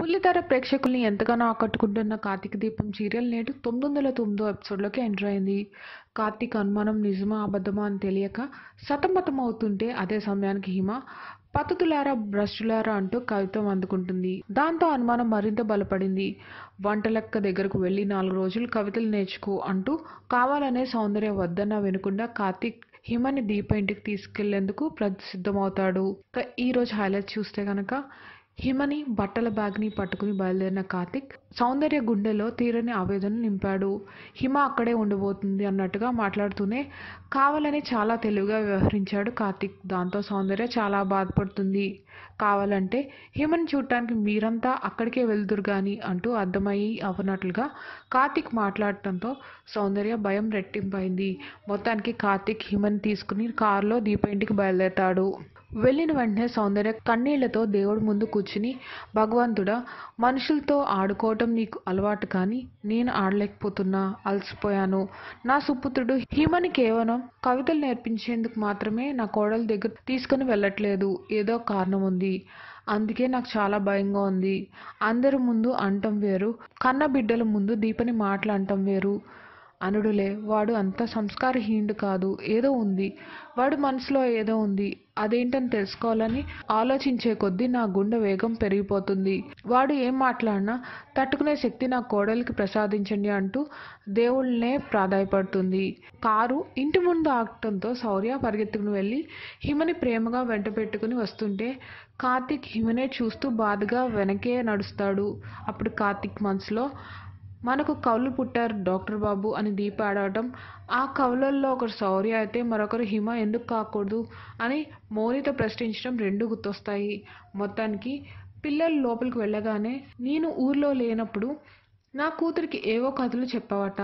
బుల్లితెర ప్రేక్షకుల్ని ఎంతగానో ఆకట్టుకుంటున్న కార్తీక దీపం సీరియల్ నేడు తొమ్మిది వందల తొమ్మిదో ఎపిసోడ్లోకి ఎంటర్ అయింది కార్తీక్ అనుమానం నిజమా అబద్ధమా అని తెలియక సతమతం అవుతుంటే అదే సమయానికి హిమ పద్ధతులారా భ్రష్టులారా అంటూ కవిత్వం అందుకుంటుంది దాంతో అనుమానం మరింత బలపడింది వంటలక్క దగ్గరకు వెళ్ళి నాలుగు రోజులు కవితలు నేర్చుకో అంటూ కావాలనే సౌందర్య వద్దన్న వినకుండా కార్తీక్ హిమని దీప ఇంటికి తీసుకెళ్లేందుకు ప్రసిద్ధమవుతాడు ఇక ఈ రోజు హైలైట్ చూస్తే కనుక హిమని బట్టల బ్యాగ్ని పట్టుకుని బయలుదేరిన కార్తిక్ సౌందర్య గుండెలో తీరని ఆవేదన నింపాడు హిమ అక్కడే ఉండబోతుంది అన్నట్టుగా మాట్లాడుతూనే కావాలని చాలా తెలివిగా వ్యవహరించాడు కార్తిక్ దాంతో సౌందర్య చాలా బాధపడుతుంది కావాలంటే హిమని చూడటానికి మీరంతా అక్కడికే వెళ్దురు గాని అంటూ అర్థమయ్యి అవనట్లుగా కార్తిక్ మాట్లాడటంతో సౌందర్య భయం రెట్టింపైంది మొత్తానికి కార్తిక్ హిమని తీసుకుని కారులో దీప ఇంటికి బయలుదేరతాడు వెళ్ళిన వెంటనే సౌందర్య కన్నీళ్లతో దేవుడి ముందు కూర్చుని భగవంతుడా మనుషులతో ఆడుకోవటం నీకు అలవాటు కానీ నేను ఆడలేకపోతున్నా అలసిపోయాను నా సుపుత్రుడు హిమని కేవలం కవితలు నేర్పించేందుకు మాత్రమే నా కోడల దగ్గర తీసుకుని వెళ్ళట్లేదు ఏదో కారణం ఉంది అందుకే నాకు చాలా భయంగా ఉంది అందరి ముందు అంటం వేరు కన్న బిడ్డల ముందు దీపని మాటలు అంటం వేరు అనుడులే వాడు అంత సంస్కారహీనుడు కాదు ఏదో ఉంది వాడు మనసులో ఏదో ఉంది అదేంటని తెలుసుకోవాలని ఆలోచించే కొద్దీ నా గుండె వేగం పెరిగిపోతుంది వాడు ఏం మాట్లాడినా తట్టుకునే శక్తి నా కోడలికి ప్రసాదించండి అంటూ దేవుళ్ళనే ప్రాధాయపడుతుంది కారు ఇంటి ముందు ఆగటంతో శౌర్య పరిగెత్తుకుని వెళ్ళి హిమని ప్రేమగా వెంట పెట్టుకుని వస్తుంటే కార్తిక్ హిమనే చూస్తూ బాధగా వెనకే నడుస్తాడు అప్పుడు కార్తిక్ మనసులో మనకు కవులు పుట్టారు డాక్టర్ బాబు అని దీప ఆడటం ఆ కవులల్లో ఒకరు శౌర్య అయితే మరొకరు హిమ ఎందుకు కాకూడదు అని మౌనితో ప్రశ్నించడం రెండు గుర్తొస్తాయి మొత్తానికి పిల్లలు లోపలికి వెళ్ళగానే నేను ఊర్లో లేనప్పుడు నా కూతురికి ఏవో కథలు చెప్పవట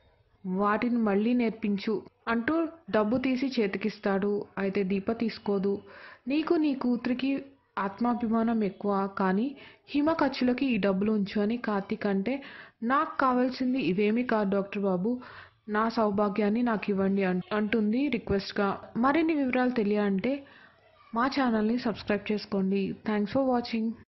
వాటిని మళ్ళీ నేర్పించు అంటూ డబ్బు తీసి చేతికిస్తాడు అయితే దీప తీసుకోదు నీకు నీ కూతురికి ఆత్మాభిమానం ఎక్కువ కానీ హిమ ఖర్చులకి ఈ డబ్బులు ఉంచు అని కార్తీక్ అంటే నాకు కావాల్సింది ఇవేమీ కాదు డాక్టర్ బాబు నా సౌభాగ్యాన్ని నాకు ఇవ్వండి అం- అంటుంది రిక్వెస్ట్గా మరిన్ని వివరాలు తెలియాలంటే మా ఛానల్ని సబ్స్క్రైబ్ చేసుకోండి థ్యాంక్స్ ఫర్ వాచింగ్